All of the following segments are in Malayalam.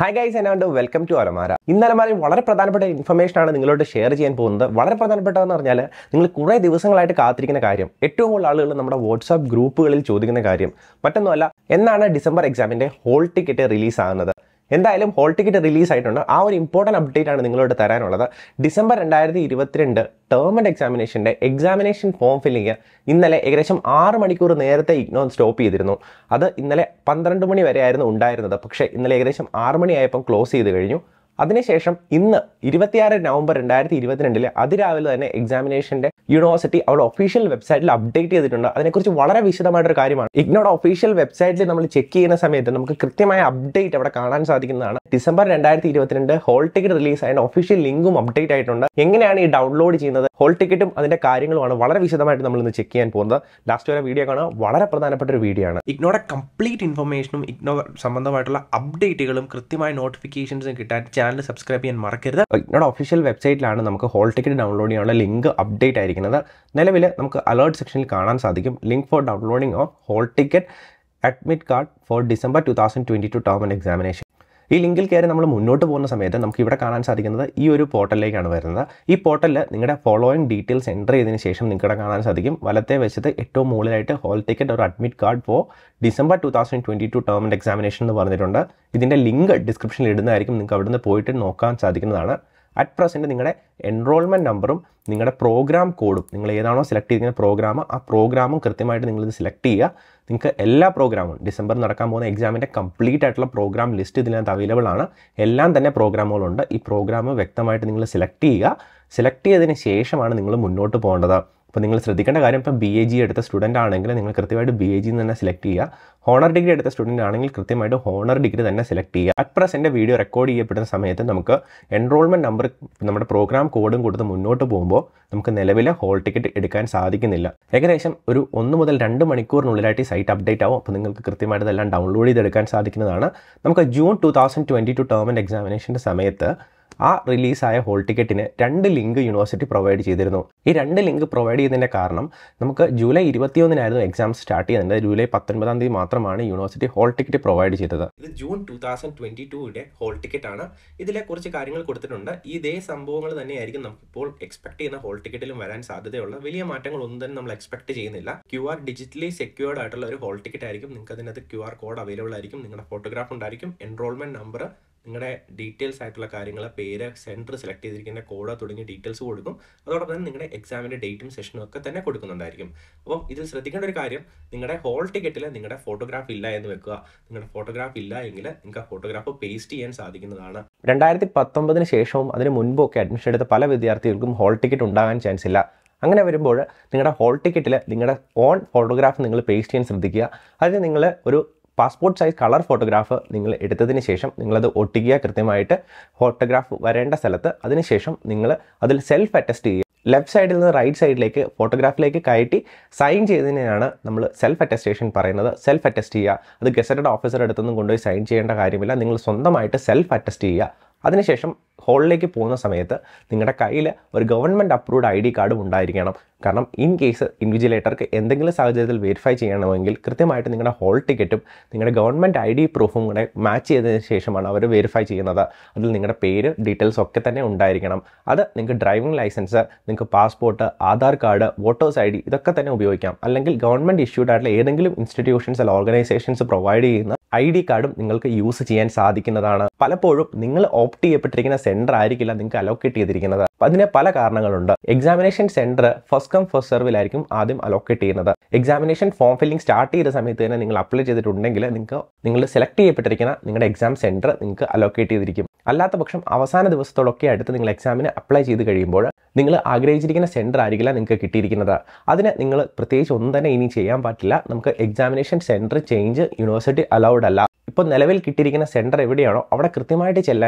ഹായ് ഗൈസ് എന്നാണ്ട് വെൽക്കം ടു അലമാര ഇന്ന് അലമാരയിൽ വളരെ പ്രധാനപ്പെട്ട ഇൻഫർമേഷൻ ആണ് നിങ്ങളോട് ഷെയർ ചെയ്യാൻ പോകുന്നത് വളരെ പ്രധാനപ്പെട്ടതെന്ന് പറഞ്ഞാൽ നിങ്ങൾ കുറേ ദിവസങ്ങളായിട്ട് കാത്തിരിക്കുന്ന കാര്യം ഏറ്റവും കൂടുതൽ ആളുകൾ നമ്മുടെ വാട്സാപ്പ് ഗ്രൂപ്പുകളിൽ ചോദിക്കുന്ന കാര്യം മറ്റൊന്നുമല്ല എന്നാണ് ഡിസംബർ എക്സാമിൻ്റെ ഹോൾ ടിക്കറ്റ് റിലീസ് ആകുന്നത് എന്തായാലും ഹോൾ ടിക്കറ്റ് റിലീസ് ആയിട്ടുണ്ട് ആ ഒരു ഇമ്പോർട്ടൻറ്റ് അപ്ഡേറ്റ് ആണ് നിങ്ങളോട് തരാനുള്ളത് ഡിസംബർ രണ്ടായിരത്തി ഇരുപത്തിരണ്ട് ടേം ആൻഡ് എക്സാമിനേഷൻ്റെ എക്സാമിനേഷൻ ഫോം ഫില്ലിങ് ഇന്നലെ ഏകദേശം ആറ് മണിക്കൂർ നേരത്തെ ഇഗ്നോൺ സ്റ്റോപ്പ് ചെയ്തിരുന്നു അത് ഇന്നലെ പന്ത്രണ്ട് മണി വരെ ആയിരുന്നു ഉണ്ടായിരുന്നത് പക്ഷേ ഇന്നലെ ഏകദേശം ആറ് മണിയായപ്പം ക്ലോസ് ചെയ്ത് കഴിഞ്ഞു അതിനുശേഷം ഇന്ന് ഇരുപത്തിയാറ് നവംബർ രണ്ടായിരത്തി ഇരുപത്തിരണ്ടിലെ അതിരാവിലെ തന്നെ എക്സാമിനേഷന്റെ യൂണിവേഴ്സിറ്റി അവരുടെ ഒഫീഷ്യൽ വെബ്സൈറ്റിൽ അപ്ഡേറ്റ് ചെയ്തിട്ടുണ്ട് അതിനെക്കുറിച്ച് വളരെ വിശദമായിട്ടൊരു കാര്യമാണ് ഇഗ്നോയുടെ ഒഫീഷ്യൽ വെബ്സൈറ്റിൽ നമ്മൾ ചെക്ക് ചെയ്യുന്ന സമയത്ത് നമുക്ക് കൃത്യമായ അപ്ഡേറ്റ് അവിടെ കാണാൻ സാധിക്കുന്നതാണ് ഡിസംബർ രണ്ടായിരത്തി ഇരുപത്തിരണ്ട് ഹോൾ ടിക്കറ്റ് റിലീസ് ആയതിന്റെ ഒഫീഷ്യൽ ലിങ്കും അപ്ഡേറ്റ് ആയിട്ടുണ്ട് എങ്ങനെയാണ് ഈ ഡൗൺലോഡ് ചെയ്യുന്നത് ഹോൾ ടിക്കറ്റും അതിന്റെ കാര്യങ്ങളുമാണ് വളരെ വിശദമായിട്ട് നമ്മൾ ഇന്ന് ചെക്ക് ചെയ്യാൻ പോകുന്നത് ലാസ്റ്റ് വരെ വീഡിയോ കാണുക വളരെ പ്രധാനപ്പെട്ട ഒരു വീഡിയോ ആണ് ഇഗ്നോയുടെ കംപ്ലീറ്റ് ഇൻഫർമേഷനും ഇഗ്നോ സംബന്ധമായിട്ടുള്ള അപ്ഡേറ്റുകളും കൃത്യമായ നോട്ടിഫിക്കേഷൻസും കിട്ടാൻ ചാനൽ സബ്സ്ക്രൈബ് ചെയ്യാൻ മറക്കരുത് ഇഗ്നോയുടെ ഒഫീഷ്യൽ വെബ്സൈറ്റിലാണ് നമുക്ക് ഹോൾ ടിക്കറ്റ് ഡൗൺലോഡ് ചെയ്യാനുള്ള ലിങ്ക് അപ്ഡേറ്റ് ആയിരിക്കുന്നത് നിലവിൽ നമുക്ക് അലേർട്ട് സെക്ഷനിൽ കാണാൻ സാധിക്കും link for downloading of hall ticket admit card for December two thousand twenty two term and examination ഈ ലിങ്കിൽ കയറി നമ്മൾ മുന്നോട്ട് പോകുന്ന സമയത്ത് നമുക്ക് ഇവിടെ കാണാൻ സാധിക്കുന്നത് ഈ ഒരു പോർട്ടലിലേക്കാണ് വരുന്നത് ഈ പോർട്ടലിൽ നിങ്ങളുടെ ഫോളോയിങ് ഡീറ്റെയിൽസ് എൻ്റർ ചെയ്തതിന് ശേഷം നിങ്ങൾക്ക് കാണാൻ സാധിക്കും വലത്തെ വശത്ത് ഏറ്റവും മുകളിലായിട്ട് ഹോൾ ടിക്കറ്റ് ഒരു admit card for December two thousand twenty two term and examination എന്ന് പറഞ്ഞിട്ടുണ്ട് ഇതിൻ്റെ ലിങ്ക് ഡിസ്ക്രിപ്ഷനിൽ ഇടുന്നതായിരിക്കും നിങ്ങൾക്ക് അവിടുന്ന് പോയിട്ട് നോക്കാൻ സാധിക്കുന്നതാണ് അറ്റ് പ്രസൻറ്റ് നിങ്ങളുടെ എൻറോൾമെൻറ്റ് നമ്പറും നിങ്ങളുടെ പ്രോഗ്രാം കോഡും നിങ്ങൾ ഏതാണോ സെലക്ട് ചെയ്തിരിക്കുന്ന പ്രോഗ്രാം ആ പ്രോഗ്രാമും കൃത്യമായിട്ട് നിങ്ങളിത് സെലക്ട് ചെയ്യുക നിങ്ങൾക്ക് എല്ലാ പ്രോഗ്രാമും ഡിസംബർ നടക്കാൻ പോകുന്ന എക്സാമിൻ്റെ കംപ്ലീറ്റ് ആയിട്ടുള്ള പ്രോഗ്രാം ലിസ്റ്റ് ഇതിനകത്ത് അവൈലബിൾ ആണ് എല്ലാം തന്നെ പ്രോഗ്രാമുകളുണ്ട് ഈ പ്രോഗ്രാം വ്യക്തമായിട്ട് നിങ്ങൾ സെലക്ട് ചെയ്യുക സെലക്ട് ചെയ്തതിന് ശേഷമാണ് നിങ്ങൾ മുന്നോട്ട് പോകേണ്ടത് അപ്പോൾ നിങ്ങൾ ശ്രദ്ധിക്കേണ്ട കാര്യം ഇപ്പോൾ ബി എ ജി എടുത്ത സ്റ്റുഡൻ്റ് ആണെങ്കിൽ നിങ്ങൾ കൃത്യമായിട്ട് ബി എ ജി തന്നെ സെലക്ട് ചെയ്യുക ഹോണർ ഡിഗ്രി എടുത്ത സ്റ്റുഡൻ്റ് ആണെങ്കിൽ കൃത്യമായിട്ട് ഹോണർ ഡിഗ്രി തന്നെ സെലക്ട് ചെയ്യുക അറ്റ് പ്രസൻറ്റ് വീഡിയോ റെക്കോർഡ് ചെയ്യപ്പെടുന്ന സമയത്ത് നമുക്ക് എൻറോൾമെൻറ്റ് നമ്പർ നമ്മുടെ പ്രോഗ്രാം കോഡും കൊടുത്ത് മുന്നോട്ട് പോകുമ്പോൾ നമുക്ക് നിലവിലെ ഹോൾ ടിക്കറ്റ് എടുക്കാൻ സാധിക്കുന്നില്ല ഏകദേശം ഒരു ഒന്ന് മുതൽ രണ്ട് മണിക്കൂറിനുള്ളിലായിട്ട് ഈ സൈറ്റ് അപ്ഡേറ്റ് ആവും അപ്പോൾ നിങ്ങൾക്ക് കൃത്യമായിട്ട് ഇതെല്ലാം ഡൗൺലോഡ് ചെയ്തെടുക്കാൻ സാധിക്കുന്നതാണ് നമുക്ക് June two thousand twenty two term and എക്സാമിനേഷൻ്റെ സമയത്ത് ആ റിലീസായ ഹോൾ ടിക്കറ്റിന് രണ്ട് ലിങ്ക് യൂണിവേഴ്സിറ്റി പ്രൊവൈഡ് ചെയ്തിരുന്നു ഈ രണ്ട് ലിങ്ക് പ്രൊവൈഡ് ചെയ്തതിൻ്റെ കാരണം നമുക്ക് ജൂലൈ ഇരുപത്തിയൊന്നിനായിരുന്നു എക്സാം സ്റ്റാർട്ട് ചെയ്യുന്നത് ജൂലൈ പത്തൊൻപതാം തീയതി മാത്രമാണ് യൂണിവേഴ്സിറ്റി ഹോൾ ടിക്കറ്റ് പ്രൊവൈഡ് ചെയ്തത് ഇത് ജൂൺ ടു തൗസൻഡ് ട്വൻറ്റി ടുയുടെ ഹോൾ ടിക്കറ്റ് ആണ് ഇതിലെ കുറച്ച് കാര്യങ്ങൾ കൊടുത്തിട്ടുണ്ട് ഇതേ സംഭവങ്ങൾ തന്നെയായിരിക്കും നമുക്കിപ്പോൾ എക്സ്പെക്ട് ചെയ്യുന്ന ഹോൾ ടിക്കറ്റിലും വരാൻ സാധ്യതയുള്ള വലിയ മാറ്റങ്ങൾ ഒന്നും തന്നെ നമ്മൾ എക്സ്പെക്ട് ചെയ്യുന്നില്ല ക്യു ആർ ഡിജിറ്റലി സെക്യൂർഡ് ആയിട്ടുള്ള ഒരു ഹോൾ ടിക്കറ്റ് ആയിരിക്കും നിങ്ങൾക്ക് അതിനകത്ത് ക്യു ആർ കോഡ് അവൈലബിൾ ആയിരിക്കും നിങ്ങളുടെ ഫോട്ടോഗ്രാഫ് ഉണ്ടായിരിക്കും എൻറോൾമെന്റ് നമ്പർ നിങ്ങളുടെ ഡീറ്റെയിൽസ് ആയിട്ടുള്ള കാര്യങ്ങൾ പേര് സെൻറ്റർ സെലക്ട് ചെയ്തിരിക്കുന്ന കോഡ് തുടങ്ങിയ ഡീറ്റെയിൽസ് കൊടുക്കും അതോടൊപ്പം തന്നെ നിങ്ങളുടെ എക്സാമിൻ്റെ ഡേറ്റും സെഷനും ഒക്കെ തന്നെ കൊടുക്കുന്നുണ്ടായിരിക്കും അപ്പം ഇതിൽ ശ്രദ്ധിക്കേണ്ട ഒരു കാര്യം നിങ്ങളുടെ ഹോൾ ടിക്കറ്റിൽ നിങ്ങളുടെ ഫോട്ടോഗ്രാഫ് ഇല്ല എന്ന് വെക്കുക നിങ്ങളുടെ ഫോട്ടോഗ്രാഫ് ഇല്ല എങ്കിൽ നിങ്ങൾക്ക് ആ ഫോട്ടോഗ്രാഫ് പേസ്റ്റ് ചെയ്യാൻ സാധിക്കുന്നതാണ് രണ്ടായിരത്തി പത്തൊമ്പതിന് ശേഷവും അതിന് മുൻപും ഒക്കെ അഡ്മിഷൻ എടുത്ത പല വിദ്യാർത്ഥികൾക്കും ഹോൾ ടിക്കറ്റ് ഉണ്ടാകാൻ ചാൻസ് ഇല്ല അങ്ങനെ വരുമ്പോൾ നിങ്ങളുടെ ഹോൾ ടിക്കറ്റിൽ നിങ്ങളുടെ ഓൺ ഫോട്ടോഗ്രാഫ് നിങ്ങൾ പേസ്റ്റ് ചെയ്യാൻ ശ്രദ്ധിക്കുക അതിന് നിങ്ങൾ ഒരു പാസ്പോർട്ട് സൈസ് കളർ ഫോട്ടോഗ്രാഫ് നിങ്ങൾ എടുത്തതിന് ശേഷം നിങ്ങളത് ഒട്ടിക്കുക കൃത്യമായിട്ട് ഫോട്ടോഗ്രാഫ് വരേണ്ട സ്ഥലത്ത് അതിനുശേഷം നിങ്ങൾ അതിൽ സെൽഫ് അറ്റസ്റ്റ് ചെയ്യുക ലെഫ്റ്റ് സൈഡിൽ നിന്ന് റൈറ്റ് സൈഡിലേക്ക് ഫോട്ടോഗ്രാഫിലേക്ക് കയറ്റി സൈൻ ചെയ്തതിനാണ് നമ്മൾ സെൽഫ് അറ്റസ്റ്റേഷൻ പറയുന്നത് സെൽഫ് അറ്റസ്റ്റ് ചെയ്യുക അത് ഗസറ്റഡ് ഓഫീസർ അടുത്തൊന്നും കൊണ്ടുപോയി സൈൻ ചെയ്യേണ്ട കാര്യമില്ല നിങ്ങൾ സ്വന്തമായിട്ട് സെൽഫ് അറ്റസ്റ്റ് ചെയ്യുക അതിനുശേഷം ഹോളിലേക്ക് പോകുന്ന സമയത്ത് നിങ്ങളുടെ കയ്യിൽ ഒരു ഗവൺമെൻറ് അപ്രൂവ്ഡ് ഐ ഡി കാർഡും ഉണ്ടായിരിക്കണം കാരണം ഇൻ കേസ് ഇൻവിജിലേറ്റർക്ക് എന്തെങ്കിലും സാഹചര്യത്തിൽ വെരിഫൈ ചെയ്യണമെങ്കിൽ കൃത്യമായിട്ട് നിങ്ങളുടെ ഹോൾ ടിക്കറ്റും നിങ്ങളുടെ ഗവൺമെൻറ് ഐ ഡി പ്രൂഫും കൂടെ മാച്ച് ചെയ്തതിന് ശേഷമാണ് അവർ വെരിഫൈ ചെയ്യുന്നത് അതിൽ നിങ്ങളുടെ പേര് ഡീറ്റെയിൽസ് ഒക്കെ തന്നെ ഉണ്ടായിരിക്കണം അത് നിങ്ങൾക്ക് ഡ്രൈവിംഗ് ലൈസൻസ് നിങ്ങൾക്ക് passport Aadhaar card voters I D ഇതൊക്കെ തന്നെ ഉപയോഗിക്കാം അല്ലെങ്കിൽ ഗവൺമെൻറ് ഇഷ്യൂഡ് ആയിട്ടുള്ള ഏതെങ്കിലും ഇൻസ്റ്റിറ്റ്യൂഷൻസ് അല്ലെങ്കിൽ ഓർഗനൈസേഷൻസ് പ്രൊവൈഡ് ചെയ്യുന്ന ഐ ഡി കാർഡും നിങ്ങൾക്ക് യൂസ് ചെയ്യാൻ സാധിക്കുന്നതാണ് പലപ്പോഴും നിങ്ങൾ ഓപ്റ്റ് ചെയ്യപ്പെട്ടിരിക്കുന്ന സെൻറ്റർ ആയിരിക്കില്ല നിങ്ങൾക്ക് അലോക്കേറ്റ് ചെയ്തിരിക്കുന്നത് അപ്പം അതിന് പല കാരണങ്ങളുണ്ട് examination centre first come first സെർവിലായിരിക്കും ആദ്യം അലോക്കേറ്റ് ചെയ്യുന്നത് എക്സാമിനേഷൻ ഫോം ഫില്ലിംഗ് സ്റ്റാർട്ട് ചെയ്ത സമയത്ത് തന്നെ നിങ്ങൾ അപ്ലൈ ചെയ്തിട്ടുണ്ടെങ്കിൽ നിങ്ങൾക്ക് നിങ്ങൾ സെലക്ട് ചെയ്യപ്പെട്ടിരിക്കുന്ന നിങ്ങളുടെ എക്സാം സെൻറ്റർ നിങ്ങൾക്ക് അലോക്കേറ്റ് ചെയ്തിരിക്കും അല്ലാത്ത പക്ഷം അവസാന ദിവസത്തോടൊക്കെ അടുത്ത് നിങ്ങൾ എക്സാമിന് അപ്ലൈ ചെയ്ത് കഴിയുമ്പോൾ നിങ്ങൾ ആഗ്രഹിച്ചിരിക്കുന്ന സെൻറ്റർ ആയിരിക്കില്ല നിങ്ങൾക്ക് കിട്ടിയിരിക്കുന്നത് അതിന് നിങ്ങൾ പ്രത്യേകിച്ച് ഒന്നും തന്നെ ഇനി ചെയ്യാൻ പറ്റില്ല നമുക്ക് examination centre change university allowed അല്ല ഇപ്പോൾ നിലവിൽ കിട്ടിയിരിക്കുന്ന സെൻറ്റർ എവിടെയാണോ അവിടെ കൃത്യമായിട്ട് ചെല്ലാൻ വേണ്ടി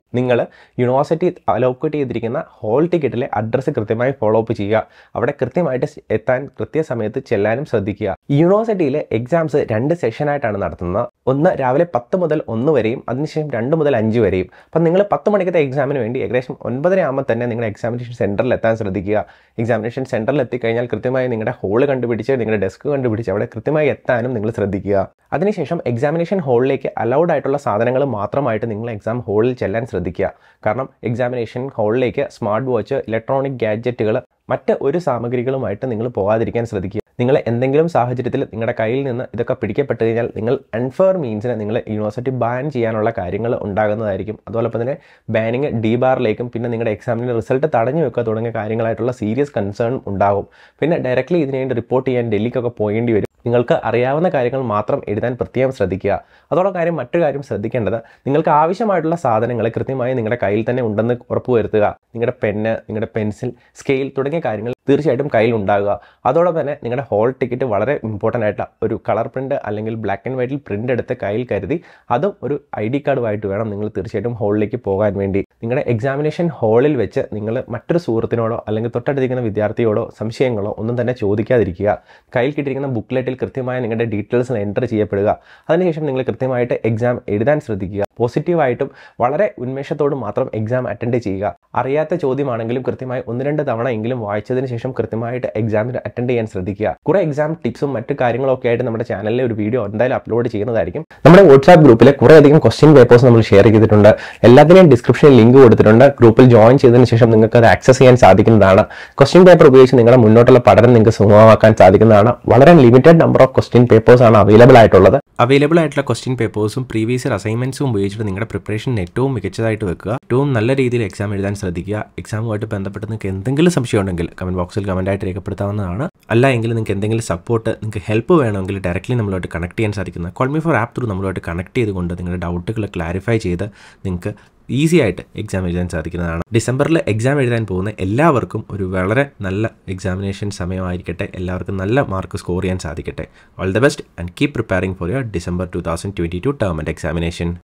നിങ്ങൾ യൂണിവേഴ്സിറ്റി അലോക്കേറ്റ് ചെയ്തിരിക്കുന്ന ഹോൾ ടിക്കറ്റിലെ അഡ്രസ്സ് കൃത്യമായി ഫോളോ അപ്പ് ചെയ്യുക അവിടെ കൃത്യമായിട്ട് എത്താൻ കൃത്യസമയത്ത് ചെല്ലാനും ശ്രദ്ധിക്കുക യൂണിവേഴ്സിറ്റിയിലെ എക്സാംസ് രണ്ട് സെഷനായിട്ടാണ് നടത്തുന്നത് ഒന്ന് രാവിലെ പത്ത് മുതൽ ഒന്ന് വരെയും അതിനുശേഷം രണ്ട് മുതൽ അഞ്ച് വരെയും അപ്പം നിങ്ങൾ പത്ത് മണിക്കത്തെ എക്സാമിന് വേണ്ടി ഏകദേശം ഒൻപതര ആകുമ്പോൾ തന്നെ നിങ്ങളുടെ എക്സാമിനേഷൻ സെൻറ്ററിൽ എത്താൻ ശ്രദ്ധിക്കുക എക്സാമിനേഷൻ സെൻറ്ററിൽ എത്തിക്കഴിഞ്ഞാൽ കൃത്യമായി നിങ്ങളുടെ ഹോൾ കണ്ടുപിടിച്ച് നിങ്ങളുടെ ഡെസ്ക് കണ്ടുപിടിച്ച് അവിടെ കൃത്യമായി എത്താനും നിങ്ങൾ ശ്രദ്ധിക്കുക അതിനുശേഷം എക്സാമിനേഷൻ ഹോളിലേക്ക് അലൗഡ് ആയിട്ടുള്ള സാധനങ്ങൾ മാത്രമായിട്ട് നിങ്ങൾ എക്സാം ഹോളിൽ ചെല്ലാൻ ശ്രദ്ധിക്കുക കാരണം എക്സാമിനേഷൻ ഹോളിലേക്ക് സ്മാർട്ട് വാച്ച് ഇലക്ട്രോണിക് ഗാഡ്ജറ്റുകൾ മറ്റ് ഒരു സാമഗ്രികളുമായിട്ട് നിങ്ങൾ പോകാതിരിക്കാൻ ശ്രദ്ധിക്കുക നിങ്ങൾ എന്തെങ്കിലും സാഹചര്യത്തിൽ നിങ്ങളുടെ കയ്യിൽ നിന്ന് ഇതൊക്കെ പിടിക്കപ്പെട്ട് കഴിഞ്ഞാൽ നിങ്ങൾ അൺഫെയർ മീൻസിന് നിങ്ങൾ യൂണിവേഴ്സിറ്റി ബാൻ ചെയ്യാനുള്ള കാര്യങ്ങൾ ഉണ്ടാകുന്നതായിരിക്കും അതുപോലെ തന്നെ ബാനിങ് ഡി ബാറിലേക്കും പിന്നെ നിങ്ങളുടെ എക്സാമിൻ്റെ റിസൾട്ട് തടഞ്ഞു വെക്കുക തുടങ്ങിയ കാര്യങ്ങളായിട്ടുള്ള സീരിയസ് കൺസേൺ ഉണ്ടാകും പിന്നെ ഡയറക്റ്റ്ലി ഇതിനു വേണ്ടി റിപ്പോർട്ട് ചെയ്യാൻ ഡൽഹിക്കൊക്കെ പോകേണ്ടി വരും നിങ്ങൾക്ക് അറിയാവുന്ന കാര്യങ്ങൾ മാത്രം എഴുതാൻ പ്രത്യേകം ശ്രദ്ധിക്കുക അതോടെ കാര്യം മറ്റു കാര്യം ശ്രദ്ധിക്കേണ്ടത് നിങ്ങൾക്ക് ആവശ്യമായിട്ടുള്ള സാധനങ്ങൾ കൃത്യമായി നിങ്ങളുടെ കയ്യിൽ തന്നെ ഉണ്ടെന്ന് ഉറപ്പുവരുത്തുക നിങ്ങളുടെ പെന്ന് നിങ്ങളുടെ പെൻസിൽ സ്കെയിൽ തുടങ്ങിയ കാര്യങ്ങൾ തീർച്ചയായിട്ടും കയ്യിൽ ഉണ്ടാകുക അതോടൊപ്പം തന്നെ നിങ്ങളുടെ ഹോൾ ടിക്കറ്റ് വളരെ ഇമ്പോർട്ടൻ്റ് ആയിട്ടുള്ള ഒരു കളർ പ്രിൻ്റ് അല്ലെങ്കിൽ ബ്ലാക്ക് ആൻഡ് വൈറ്റിൽ പ്രിൻ്റ് എടുത്ത് കയ്യിൽ കരുതി അതും ഒരു ഐ ഡി കാർഡുമായിട്ട് വേണം നിങ്ങൾ തീർച്ചയായിട്ടും ഹോളിലേക്ക് പോകാൻ വേണ്ടി നിങ്ങളുടെ എക്സാമിനേഷൻ ഹാളിൽ വെച്ച് നിങ്ങൾ മറ്റൊരു സുഹൃത്തിനോടോ അല്ലെങ്കിൽ തൊട്ടടുത്തിരിക്കുന്ന വിദ്യാർത്ഥിയോടോ സംശയങ്ങളോ ഒന്നും തന്നെ ചോദിക്കാതിരിക്കുക കയ്യിൽ കിട്ടിയിരിക്കുന്ന ബുക്ക്ലെറ്റിൽ കൃത്യമായ നിങ്ങളുടെ ഡീറ്റെയിൽസ് എൻ്റർ ചെയ്യപ്പെടുക അതിനുശേഷം നിങ്ങൾ കൃത്യമായിട്ട് എക്സാം എഴുതാൻ ശ്രദ്ധിക്കുക പോസിറ്റീവായിട്ടും വളരെ ഉന്മേഷത്തോടും മാത്രം എക്സാം അറ്റൻഡ് ചെയ്യുക അറിയാത്ത ചോദ്യമാണെങ്കിലും കൃത്യമായി ഒന്ന് രണ്ട് തവണ എങ്കിലും വായിച്ചതിന് ശേഷം കൃത്യമായിട്ട് എക്സാമിന് അറ്റൻഡ് ചെയ്യാൻ ശ്രദ്ധിക്കുക കുറേ എക്സാം ടിപ്സും മറ്റു കാര്യങ്ങളൊക്കെ ആയിട്ട് നമ്മുടെ ചാനലിൽ ഒരു വീഡിയോ എന്തായാലും അപ്ലോഡ് ചെയ്യുന്നതായിരിക്കും നമ്മുടെ വാട്സാപ്പ് ഗ്രൂപ്പിൽ കുറേ അധികം ക്വസ്റ്റ്യൻ പേപ്പേഴ്സ് നമ്മൾ ഷെയർ ചെയ്തിട്ടുണ്ട് എല്ലാത്തിനെയും ഡിസ്ക്രിപ്ഷനിൽ ലിങ്ക് കൊടുത്തിട്ടുണ്ട് ഗ്രൂപ്പിൽ ജോയിൻ ചെയ്തതിന് ശേഷം നിങ്ങൾക്ക് അത് ആക്സസ് ചെയ്യാൻ സാധിക്കുന്നതാണ് ക്വസ്റ്റ്യൻ പേപ്പർ ഉപയോഗിച്ച് നിങ്ങളുടെ മുന്നോട്ടുള്ള പഠനം നിങ്ങൾക്ക് സുഗമമാക്കാൻ സാധിക്കുന്നതാണ് വളരെ limited number of question papers ആണ് അവൈലബിൾ ആയിട്ടുള്ളത് അവൈലബിൾ ആയിട്ടുള്ള ക്വസ്റ്റ്യൻ പേപ്പേഴ്സും പ്രീവിയസ് ഇയർ അസൈൻമെന്റ്സും ഉപയോഗിച്ചിട്ട് നിങ്ങളുടെ പ്രിപ്പറേഷൻ ഏറ്റവും മികച്ചതായിട്ട് വെക്കുക ഏറ്റവും നല്ല രീതിയിൽ എക്സാം എഴുതാൻ ശ്രദ്ധിക്കുക എക്സാമുമായിട്ട് ബന്ധപ്പെട്ട് നിങ്ങൾക്ക് എന്തെങ്കിലും സംശയം ഉണ്ടെങ്കിൽ കമന്റ് ബോക്സിൽ കമന്റ് ആയിട്ട് രേഖപ്പെടുത്താവുന്നതാണ് അല്ല എങ്കിൽ നിങ്ങൾക്ക് എന്തെങ്കിലും സപ്പോർട്ട് നിങ്ങൾക്ക് ഹെൽപ്പ് വേണമെങ്കിൽ ഡയറക്റ്റ്ലി നമ്മളായിട്ട് കണക്ട് ചെയ്യാൻ സാധിക്കുന്ന കോൾമി ഫോർ ആപ്പ് ത്രൂ നമ്മളുമായിട്ട് കണക്ട് ചെയ്തുകൊണ്ട് നിങ്ങളുടെ ഡൗട്ടുകൾ ക്ലാരിഫൈ ചെയ്ത് നിങ്ങൾക്ക് ഈസി ആയിട്ട് എക്സാം എഴുതാൻ സാധിക്കുന്നതാണ് ഡിസംബറിൽ എക്സാം എഴുതാൻ പോകുന്ന എല്ലാവർക്കും ഒരു വളരെ നല്ല എക്സാമിനേഷൻ സമയമായിരിക്കട്ടെ എല്ലാവർക്കും നല്ല മാർക്ക് സ്കോർ ചെയ്യാൻ സാധിക്കട്ടെ all the best and keep preparing for your December two thousand twenty two term and examination